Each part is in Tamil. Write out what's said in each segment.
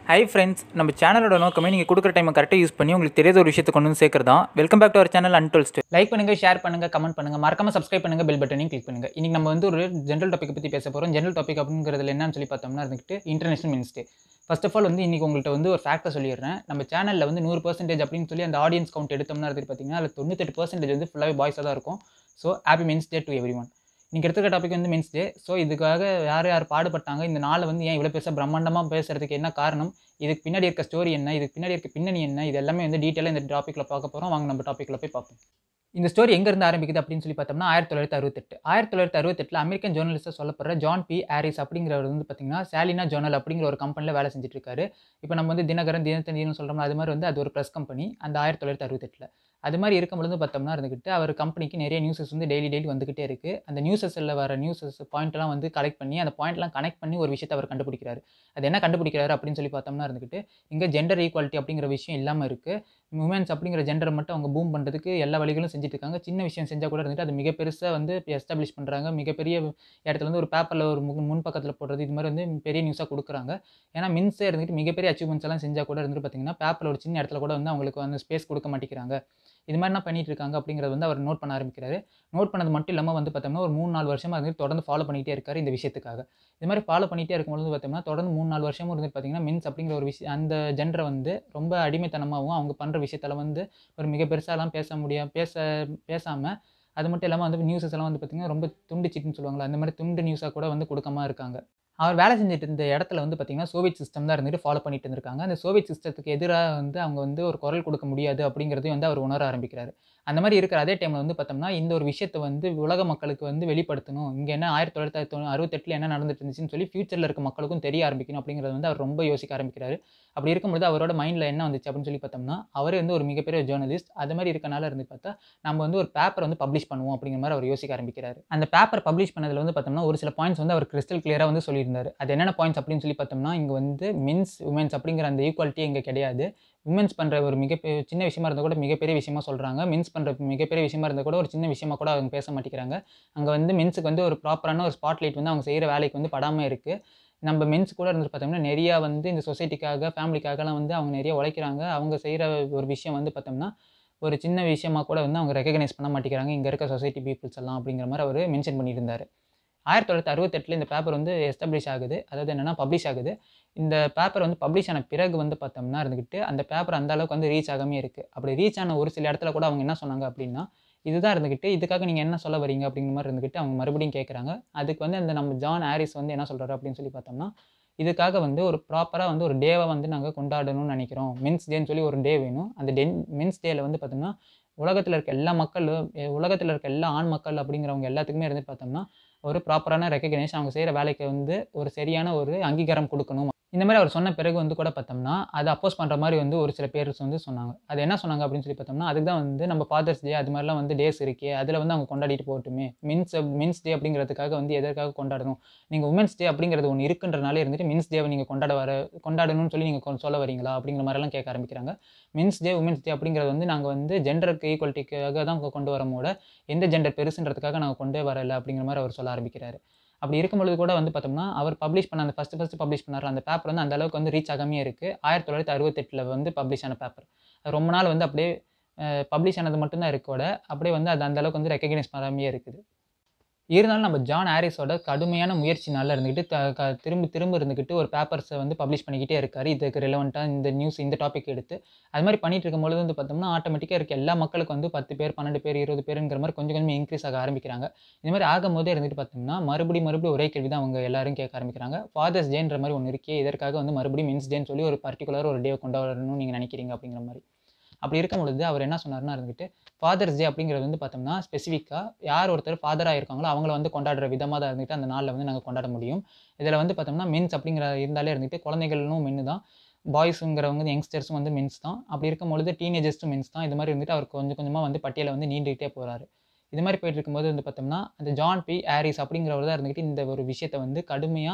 ஹை ஃப்ரெண்ட்ஸ் நம்ம சேனலோட நோக்கமே நீங்கள் கொடுக்குற டைமை கரெக்டாக யூஸ் பண்ணி உங்களுக்கு தெரியாத ஒரு விஷயத்தை கொண்டு வந்து சேர்க்குறது தான் welcome back to our channel அன்டோல்ஸ்ட் லைக் பண்ணுங்கள் ஷேர் பண்ணுங்கள் கமெண்ட் பண்ணுங்கள் மறக்காம சப்ஸ்கிரைப் பண்ணுங்கள் பெல் பட்டனையும் கிளிக் பண்ணுங்கள் இன்றைக்கி நம்ம வந்து ஒரு ஜென்ரல் டாபிக் பற்றி பேச போகிறோம் ஜென்ரல் டாபிக் அப்படிங்கிறதுல என்னன்னு சொல்லி பார்த்தோம்னா இருந்துட்டு international men's day first of all வந்து இன்றைக்கி உங்கள்கிட்ட வந்து ஒரு ஃபேக்டை சொல்லிடுறேன் நம்ம சேனலில் வந்து நூறு பர்சன்டேஜ் அப்படின்னு சொல்லி அந்த ஆடியன்ஸ் கவுண்ட் எடுத்தோம்னா இருந்து பார்த்தீங்கன்னா அதில் தொண்ணூத்தெட்டு பர்சன்டேஜ் வந்து ஃபுல்லாகவே பாய்ஸாக தான் இருக்கும் so happy men's day to everyone நீங்கள் எடுத்துக்க டாபிக் வந்து மென்ஸ் டே ஸோ இதுக்காக யார் யார் பாடுபட்டாங்க இந்த நாளை வந்து ஏன் இவ்வளோ பெருசாக பிரம்மாண்டமாக பேசுறதுக்கு என்ன காரணம் இதுக்கு பின்னாடி இருக்க ஸ்டோரி என்ன இதுக்கு பின்னாடி இருக்க பின்னணி என்ன இது எல்லாமே வந்து டீட்டெயிலாக இந்த டாப்பிக்கில் பார்க்க போகிறோம் வாங்க நம்ம டாப்பிக்கில் போய் பார்ப்போம் இந்த ஸ்டோரி எங்கேருந்து ஆரம்பிக்குது அப்படின்னு சொல்லி பார்த்தோம்னா ஆயிரத்தி தொள்ளாயிரத்தி அறுபத்தெட்டு ஆயிரத்தி தொள்ளாயிரத்தி அறுபத்தெட்டில் அமெரிக்கன் ஜேர்னலிஸ்ட்டாக சொல்லப்படுற ஜான் பி ஆரிஸ் அப்படிங்கிறவர் வந்து பார்த்தீங்கன்னா சாலினா ஜேர்னல் அப்படிங்கிற ஒரு கம்பெனியில் வேலை செஞ்சுட்டு இருக்காரு இப்போ நம்ம வந்து தினகரன் தினத்தந்தின்னு சொல்கிறோம்ல அது மாதிரி வந்து அது ஒரு ப்ரெஸ் கம்பெனி அந்த ஆயிரத்தி தொள்ளாயிரத்தி அறுபத்தெட்டில் அது மாதிரி இருக்கும்பொழுது பார்த்தோம்னா இருந்துக்கிட்டு அவர் கம்பெனிக்கு நிறைய நியூஸஸ் வந்து டெய்லி டெய்லி வந்துகிட்டே இருக்குது அந்த நியூஸஸில் வர நியூஸஸ் பாயிண்ட்லாம் வந்து கலெக்ட் பண்ணி அந்த பாயிண்ட்லாம் கனெக்ட் பண்ணி ஒரு விஷயத்தை அவர் கண்டுபிடிக்கிறாரு அது என்ன கண்டுபிடிக்கிறாரு அப்படின்னு சொல்லி பார்த்தோம்னா இருந்துக்கிட்டு இங்கே ஜெண்டர் ஈக்குவாலிட்டி அப்படிங்கிற விஷயம் இல்லாமல் இருக்குது உமன்ஸ் அப்படிங்கிற ஜெண்டரை மட்டும் அவங்க பூம் பண்ணுறதுக்கு எல்லா வழிகளும் செஞ்சுட்டு இருக்காங்க சின்ன விஷயம் செஞ்சால் கூட இருந்துட்டு அது மிக பெருசாக வந்து எஸ்டாப்ளிஷ் பண்ணுறாங்க மிகப்பெரிய இடத்துல வந்து ஒரு பேப்பரில் ஒரு முன் முன் பக்கத்தில் போடுறது இது மாதிரி வந்து பெரிய நியூஸாக கொடுக்குறாங்க ஏன்னா மின்ஸே இருந்துட்டு மிகப்பெரிய அச்சீவ்மெண்ட்ஸ் எல்லாம் செஞ்சால் கூட இருந்துட்டு பார்த்தீங்கன்னா பேப்பரில் ஒரு சின்ன இடத்துல கூட வந்து அவங்களுக்கு வந்து ஸ்பேஸ் கொடுக்க மாட்டேங்கிறாங்க இது மாதிரி என்ன பண்ணிட்டு இருக்காங்க அப்படிங்கிறத வந்து அவர் நோட் பண்ண ஆரம்பிக்கிறாரு நோட் பண்ணது மட்டும் இல்லாமல் வந்து பார்த்தோம்னா ஒரு மூணு நாலு வருஷமாக வந்து தொடர்ந்து ஃபாலோ பண்ணிகிட்டே இருக்காரு இந்த விஷயத்துக்காக இது மாதிரி ஃபாலோ பண்ணிகிட்டே இருக்கும்போது பார்த்தோம்னா தொடர்ந்து மூணு நாலு வருஷமும் இருந்து பார்த்தீங்கன்னா மின்ஸ் அப்படிங்கிற ஒரு விஷயம் அந்த ஜென்டரை வந்து ரொம்ப அடிமைத்தனமாகவும் அவங்க பண்ணுற விஷயத்தில் வந்து ஒரு மிக பெருசாலாம் பேச முடியாது பேச பேசாமல் அது மட்டும் இல்லாமல் வந்து நியூஸஸ் எல்லாம் வந்து பார்த்திங்கன்னா ரொம்ப துண்டு சிட்டுன்னு சொல்லுவாங்களா அந்த மாதிரி துண்டு நியூஸாக கூட வந்து கொடுக்காம இருக்காங்க அவர் வேலை செஞ்சுட்டு இருந்த இடத்துல வந்து பார்த்திங்கன்னா சோவியத் சிஸ்டம் தான் இருந்துட்டு ஃபாலோ பண்ணிட்டு இருந்திருக்காங்க அந்த சோவியத் சிஸ்டத்துக்கு எதிராக வந்து அவங்க வந்து ஒரு குரல் கொடுக்க முடியாது அப்படிங்கிறதையும் வந்து அவர் உணர ஆரம்பிக்கிறாரு அந்த மாதிரி இருக்கிற அதே டைமில் வந்து பார்த்தோம்னா இந்த ஒரு விஷயத்தை வந்து உலக மக்களுக்கு வந்து வெளிப்படுத்தணும் இங்கே என்ன ஆயிரத்தி தொள்ளாயிரத்தி அறுபத்தெட்டில் என்ன நடந்துட்டு இருந்துச்சுன்னு சொல்லி ஃபியூச்சரில் இருக்க மக்களுக்கும் தெரிய ஆரம்பிக்கணும் அப்படிங்கிறத வந்து அவர் ரொம்ப யோசிக்க ஆரம்பிக்கிறாரு அப்படி இருக்கும்போது அவரோட மைண்டில் என்ன வந்துச்சு அப்படின்னு சொல்லி பார்த்தோம்னா அவரே வந்து ஒரு மிகப்பெரிய ஜேர்னலிஸ்ட் அது மாதிரி இருக்கனால இருந்து பார்த்தா நம்ம வந்து ஒரு பேப்பர் வந்து பப்ளிஷ் பண்ணுவோம் அப்படிங்கிற மாதிரி அவர் யோசிக்க ஆரம்பிக்கிறாரு அந்த பேப்பர் பப்ளிஷ் பண்ணதில் வந்து பார்த்தோம்னா ஒரு சில பாயிண்ட்ஸ் வந்து அவர் கிறிஸ்டல் கிளியராக வந்து சொல்லியிருந்தார் அது என்னென்ன பாயிண்ட்ஸ் அப்படின்னு சொல்லி பார்த்தோம்னா இங்கே வந்து மென்ஸ் உமன்ஸ் அப்படிங்கிற அந்த ஈக்குவாலிட்டி இங்கே கிடையாது உமன்ஸ் பண்ணுற ஒரு மிகப்பெரிய சின்ன விஷயமா இருந்தால் கூட மிகப்பெரிய விஷயமா சொல்கிறாங்க மென்ஸ் பண்ணுற மிகப்பெரிய விஷயமா இருந்தால் கூட ஒரு சின்ன விஷயமா கூட அவங்க பேச மாட்டேங்கிறாங்க அங்கே வந்து மென்ஸுக்கு வந்து ஒரு ப்ராப்பரான ஒரு ஸ்பாட் லைட் வந்து அவங்க செய்கிற வேலைக்கு வந்து படாமல் இருக்குது நம்ம மென்ஸ் கூட இருந்து பார்த்தோம்னா நிறையா வந்து இந்த சொசைட்டிக்காக ஃபேமிலிக்காகலாம் வந்து அவங்க நிறைய உழைக்கிறாங்க அவங்க செய்கிற ஒரு விஷயம் வந்து பார்த்தோம்னா ஒரு சின்ன விஷயமா கூட வந்து அவங்க ரெக்கக்னைஸ் பண்ண மாட்டேங்கிறாங்க இங்கே இருக்க சொசைட்டி பீப்புள்ஸ் எல்லாம் அப்படிங்கிற மாதிரி அவர் மென்ஷன் பண்ணியிருந்தார் ஆயிரத்தி தொள்ளாயிரத்தி அறுபத்தெட்டில் இந்த பேப்பர் வந்து எஸ்டாப்ளிஷ் ஆகுது அதாவது என்னென்னா பப்ளிஷ் ஆகுது இந்த பேப்பர் வந்து பப்ளிஷ் ஆன பிறகு வந்து பார்த்தோம்னா இருந்துக்கிட்டு அந்த பேப்பர் அந்த அளவுக்கு வந்து ரீச் ஆகாமே இருக்குது அப்படி ரீச் ஆன ஒரு சில இடத்துல கூட அவங்க என்ன சொன்னாங்க அப்படின்னா இதுதான் இருந்துக்கிட்டு இதுக்காக நீங்கள் என்ன சொல்ல வரீங்க அப்படிங்கிற மாதிரி இருந்துக்கிட்டு அவங்க மறுபடியும் கேட்குறாங்க அதுக்கு வந்து அந்த நம்ம ஜான் ஹாரிஸ் வந்து என்ன சொல்கிறாரு அப்படின்னு சொல்லி பார்த்தோம்னா இதுக்காக வந்து ஒரு ப்ராப்பராக வந்து ஒரு டேவை வந்து நாங்கள் கொண்டாடணும்னு நினைக்கிறோம் மென்ஸ் டேன்னு சொல்லி ஒரு டே வேணும் அந்த டென் மென்ஸ் டேயில் வந்து பார்த்தோம்னா உலகத்தில் இருக்க எல்லா மக்களும் உலகத்தில் இருக்க எல்லா ஆண் மக்கள் அப்படிங்கிறவங்க எல்லாத்துக்குமே இருந்து பார்த்தோம்னா ஒரு ப்ராப்பரான ரெக்கக்னேஷன் அவங்க செய்கிற வேலைக்கு வந்து ஒரு சரியான ஒரு அங்கீகாரம் கொடுக்கணும் இந்த மாதிரி அவர் சொன்ன பிறகு வந்து கூட பார்த்தோம்னா அதை அப்போஸ் பண்ணுற மாதிரி வந்து ஒரு சில பேர் வந்து சொன்னாங்க அது என்ன சொன்னாங்க அப்படின்னு சொல்லி பார்த்தோம்னா அதுக்கு தான் வந்து நம்ம ஃபாதர்ஸ் டே அது மாதிரிலாம் வந்து டேஸ் இருக்கே அதில் வந்து அவங்க கொண்டாடிட்டு போகட்டுமே மென்ஸ் மென்ஸ் டே அப்படிங்கிறதுக்காக வந்து எதற்காக கொண்டாடணும் நீங்கள் உமன்ஸ் டே அப்படிங்கிறது ஒன்று இருக்குன்றனாலே இருந்துட்டு மென்ஸ் டேவை நீங்கள் கொண்டாட வர கொண்டாடணும்னு சொல்லி நீங்கள் சொல்ல வரீங்களா அப்படிங்கிற மாதிரிலாம் கேட்க ஆரம்பிக்கிறாங்க மென்ஸ் டே உமன்ஸ் டே அப்படிங்கிறது வந்து நாங்கள் வந்து ஜெண்டருக்கு ஈக்குவலிட்டிக்காக தான் கொண்டு வரமோட எந்த ஜெண்டர் பெருசுன்றதுக்காக நாங்கள் கொண்டே வரலை அப்படிங்கிற மாதிரி அவர் சொல்ல ஆரம்பிக்கிறாரு அப்படி இருக்கும்பொழுது கூட வந்து பார்த்தோம்னா அவர் பப்ளிஷ் பண்ண அந்த ஃபஸ்ட்டு ஃபஸ்ட்டு பப்ளிஷ் பண்ணார் அந்த பேப்பர் வந்து அந்த அளவுக்கு வந்து ரீச் ஆகாமே இருக்குது ஆயிரத்தி தொள்ளாயிரத்தி அறுபத்தெட்டில் வந்து பப்ளிஷ் ஆன பேப்பர் அது ரொம்ப நாள் வந்து அப்படியே பப்ளிஷ் ஆனது மட்டும்தான் இருக்கோட அப்படியே வந்து அது அந்த அளவுக்கு வந்து ரெக்கக்னைஸ் பண்ணாமே இருக்குது இருந்தாலும் நம்ம ஜான் ஹாரிஸோட கடுமையான முயற்சினால இருந்துக்கிட்டு த க திரும்ப திரும்ப இருந்துக்கிட்டு ஒரு பேப்பர்ஸை வந்து பப்ளிஷ் பண்ணிக்கிட்டே இருக்காரு இதுக்கு ரிலவெண்ட்டாக இந்த நியூஸ் இந்த டாபிக் எடுத்து அது மாதிரி பண்ணிட்டு இருக்கும்போது வந்து பார்த்தோம்னா ஆட்டோமேட்டிக்காக இருக்க எல்லா மக்களுக்கு வந்து பத்து பேர் பன்னெண்டு பேர் இருபது பேருங்கிற மாதிரி கொஞ்சம் கொஞ்சம் இன்க்ரீஸ் ஆக ஆரம்பிக்கிறாங்க இந்த மாதிரி ஆகும்போதே இருந்துட்டு பார்த்தோம்னா மறுபடியும் மறுபடியும் ஒரே கேள்வி தான் அவங்க எல்லாரும் கேட்க ஆரம்பிக்கிறாங்க ஃபாதர்ஸ் டேன்ற மாதிரி ஒன்று இருக்கே இதற்காக வந்து மறுபடியும் மென்ஸ் டேன்னு சொல்லி ஒரு பர்டிகுலர் ஒரு டே கொண்டாடணும்னு நீங்கள் நினைக்கிறீங்க அப்படிங்கிற மாதிரி அப்படி இருக்கும் பொழுது அவர் என்ன சொன்னார்னா இருந்துட்டு ஃபாதர்ஸ் டே அப்படிங்கிறது வந்து பார்த்தோம்னா ஸ்பெசிஃபிக்காக யார் ஒருத்தர் ஃபாதராக இருக்காங்களோ அவங்கள வந்து கொண்டாடுற விதமாக தான் இருந்துட்டு அந்த நாளில் வந்து நாங்கள் கொண்டாட முடியும் இதில் வந்து பார்த்தோம்னா மென்ஸ் அப்படிங்கிற இருந்தாலே இருந்துட்டு குழந்தைகளும் மென்னு தான் பாய்ஸுங்கிறவங்க யங்ஸ்டர்ஸும் வந்து மென்ஸ் தான் அப்படி இருக்கும் பொழுது டீனேஜர்ஸும் மென்ஸ் தான் இது மாதிரி இருந்துட்டு அவர் கொஞ்சம் கொஞ்சமாக வந்து பட்டியலை வந்து நீண்டுகிட்டே போகிறாரு இது மாதிரி போயிட்டு இருக்கும்போது வந்து பார்த்தோம்னா அந்த ஜான் பி ஹாரிஸ் அப்படிங்கிறவர் தான் இருந்துக்கிட்டு இந்த ஒரு விஷயத்தை வந்து கடுமையாக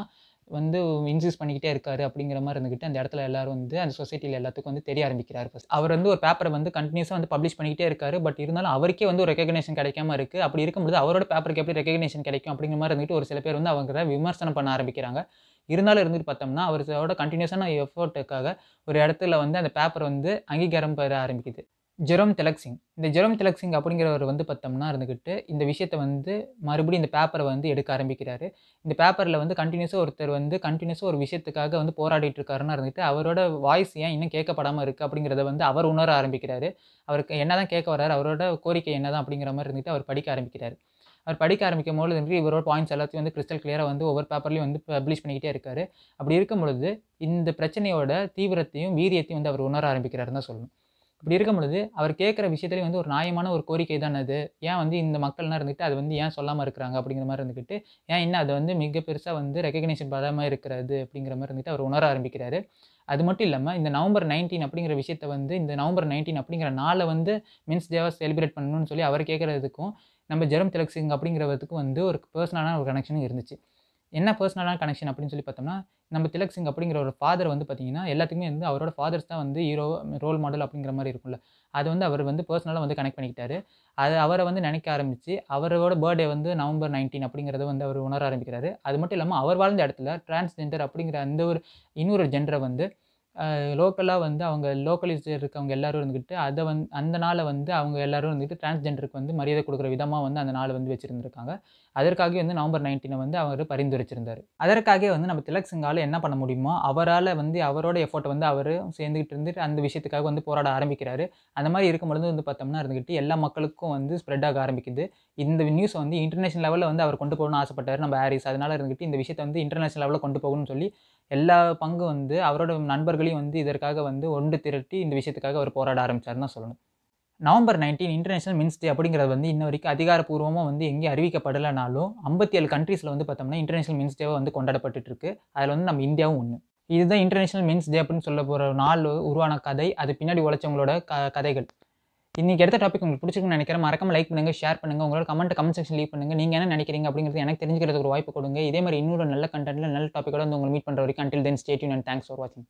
வந்து இன்சியூஸ் பண்ணிக்கிட்டே இருக்காரு அப்படிங்கிற மாதிரி இருந்துக்கிட்டு அந்த இடத்துல எல்லாரும் வந்து அந்த சொசைட்டியில் எல்லாத்துக்கும் வந்து தெரிய ஆரம்பிக்கிறார் ஃபர்ஸ்ட் அவர் வந்து ஒரு பேப்பரை வந்து கண்டினியூஸாக வந்து பப்ளிஷ் பண்ணிக்கிட்டே இருக்காரு பட் இருந்தாலும் அவருக்கே வந்து ஒரு ரெகக்னேஷன் கிடைக்காம இருக்குது அப்படி இருக்கும்போது அவரோட பேப்பருக்கு எப்படி ரெகக்னேஷன் கிடைக்கும் அப்படிங்கிற மாதிரி இருந்துட்டு ஒரு சில பேர் வந்து அவங்க விமர்சனம் பண்ண ஆரம்பிக்கிறாங்க இருந்தாலும் இருந்துட்டு பார்த்தோம்னா அவரோட கண்டினியூஸான எஃபோர்ட்டுக்காக ஒரு இடத்துல வந்து அந்த பேப்பர் வந்து அங்கீகாரம் பெற ஆரம்பிக்குது ஜெரோம் திலக் சிங் இந்த ஜெரோம் திலக் சிங் அப்படிங்கிறவர் வந்து பார்த்தோம்னா இருந்துக்கிட்டு இந்த விஷயத்தை வந்து மறுபடியும் இந்த பேப்பரை வந்து எடுக்க ஆரம்பிக்கிறாரு இந்த பேப்பரில் வந்து கண்டினியூஸாக ஒருத்தர் வந்து கண்டினியூஸாக ஒரு விஷயத்துக்காக வந்து போராடிட்டு இருக்காருன்னு இருந்துட்டு அவரோட வாய்ஸ் ஏன் இன்னும் கேட்கப்படாமல் இருக்குது அப்படிங்கிறத வந்து அவர் உணர ஆரம்பிக்கிறாரு அவருக்கு என்ன தான் கேட்க வர்றாரு அவரோட கோரிக்கை என்ன தான் அப்படிங்கிற மாதிரி இருந்துட்டு அவர் படிக்க ஆரம்பிக்கிறார் அவர் படிக்க ஆரம்பிக்கும் போது வந்து இவரோட பாயிண்ட்ஸ் எல்லாத்தையும் வந்து கிறிஸ்டல் கிளியராக வந்து ஒவ்வொரு பேப்பர்லையும் வந்து பப்ளிஷ் பண்ணிக்கிட்டே இருக்காரு அப்படி இருக்கும் பொழுது இந்த பிரச்சனையோட தீவிரத்தையும் வீரியத்தையும் வந்து அவர் உணர ஆரம்பிக்கிறாருன்னு தான் சொல்லணும் இப்படி இருக்கும் பொழுது அவர் கேட்குற விஷயத்துலேயே வந்து ஒரு நியாயமான ஒரு கோரிக்கை தான் அது ஏன் வந்து இந்த மக்கள்லாம் இருந்துட்டு அது வந்து ஏன் சொல்லாமல் இருக்கிறாங்க அப்படிங்கிற மாதிரி இருந்துக்கிட்டு ஏன் இன்னும் அது வந்து மிக பெருசாக வந்து ரெகக்னேஷன் படாமல் இருக்கிறது அப்படிங்கிற மாதிரி இருந்துட்டு அவர் உணர ஆரம்பிக்கிறாரு அது மட்டும் இல்லாமல் இந்த நவம்பர் நைன்டீன் அப்படிங்கிற விஷயத்த வந்து இந்த நவம்பர் நைன்டீன் அப்படிங்கிற நாளை வந்து மீன்ஸ் டேவாக செலிப்ரேட் பண்ணணும்னு சொல்லி அவர் கேட்குறதுக்கும் நம்ம ஜெரம் திலக் சிங் அப்படிங்கிறதுக்கும் வந்து ஒரு பர்சனலான ஒரு கனெக்ஷனும் இருந்துச்சு என்ன பர்சனலான கனெக்ஷன் அப்படின்னு சொல்லி பார்த்தோம்னா நம்ம திலக் சிங் அப்படிங்கிற ஒரு ஃபாதர் வந்து பார்த்தீங்கன்னா எல்லாத்துக்குமே வந்து அவரோட ஃபாதர்ஸ் தான் வந்து ஹீரோ ரோல் மாடல் அப்படிங்கிற மாதிரி இருக்கும்ல அது வந்து அவர் வந்து பர்சனலாக வந்து கனெக்ட் பண்ணிக்கிட்டாரு அது அவரை வந்து நினைக்க ஆரம்பித்து அவரோட பர்த்டே வந்து நவம்பர் நைன்டீன் அப்படிங்கிறத வந்து அவர் உணர ஆரம்பிக்கிறாரு அது மட்டும் இல்லாமல் அவர் வாழ்ந்த இடத்துல டிரான்ஸ்ஜெண்டர் அப்படிங்கிற அந்த ஒரு இன்னொரு ஜெண்டரை வந்து லோக்கலாக வந்து அவங்க லோக்கலிஸ்ட் இருக்கவங்க எல்லாரும் இருந்துக்கிட்டு அதை வந்து அந்த நாளை வந்து அவங்க எல்லாரும் வந்துட்டு டிரான்ஸ்ஜெண்டருக்கு வந்து மரியாதை கொடுக்குற விதமாக வந்து அந்த நாளை வந்து வச்சுருந்துருக்காங்க அதற்காகவே வந்து நவம்பர் நைன்டீனை வந்து அவர் பரிந்துரைச்சிருந்தார் அதற்காகவே வந்து நம்ம திலக் சிங்கால் என்ன பண்ண முடியுமோ அவரால் வந்து அவரோட எஃபோர்ட்டை வந்து அவர் சேர்ந்துக்கிட்டு இருந்துட்டு அந்த விஷயத்துக்காக வந்து போராட ஆரம்பிக்கிறாரு அந்த மாதிரி இருக்கும்பொழுது வந்து பார்த்தோம்னா இருந்துக்கிட்டு எல்லா மக்களுக்கும் வந்து ஸ்ப்ரெட் ஆக ஆரம்பிக்குது இந்த நியூஸை வந்து இன்டர்நேஷனல் லெவலில் வந்து அவர் கொண்டு போகணும்னு ஆசைப்பட்டார் நம்ம ஹாரிஸ் அதனால் இருந்துக்கிட்டு இந்த விஷயத்தை வந்து இன்டர்நேஷனல் லெவலில் கொண்டு போகணும்னு சொல்லி எல்லா பங்கு வந்து அவரோட நண்பர்களையும் வந்து இதற்காக வந்து ஒன்று திரட்டி இந்த விஷயத்துக்காக அவர் போராட ஆரம்பித்தார்னு தான் சொல்லணும் November nineteen international men's day அப்படிங்கிறது வந்து இன்ன வரைக்கும் அதிகாரப்பூர்வமாக வந்து எங்கேயும் அறிவிக்கப்படலைனாலும் ஐம்பத்தி ஏழு கண்ட்ரீஸில் வந்து பார்த்தோம்னா இன்டர்நேஷனல் மின்ஸ் டேவை வந்து கொண்டாடப்பட்டு இருக்கு அதில் வந்து நம்ம இந்தியாவும் ஒன்று இதுதான் இன்டர்நேஷனல் மின்ஸ் டே அப்படின்னு சொல்ல போகிற நாள் உருவான கதை அது பின்னாடி உழைச்சவங்களோட க கதைகள் இன்றைக்கி எடுத்த டாபிக் உங்களுக்கு பிடிச்சிருக்குன்னு நினைக்கிறேன் மறக்காம லைக் பண்ணுங்கள் ஷேர் பண்ணுங்கள் உங்களோட கமெண்ட் கமெண்ட் செக்ஷன் லீவ் பண்ணுங்கள் நீங்கள் என்ன நினைக்கிறீங்க அப்படிங்கிறது எனக்கு தெரிஞ்சுக்கிறதுக்கு ஒரு வாய்ப்பு கொடுங்க இதே மாதிரி இன்னொரு நல்ல கண்டென்ட்டில் நல்ல டாப்பிக்கோட வந்து உங்களை மீட் பண்ணுற வரைக்கும் until then stay tuned and thanks for வாட்சிங்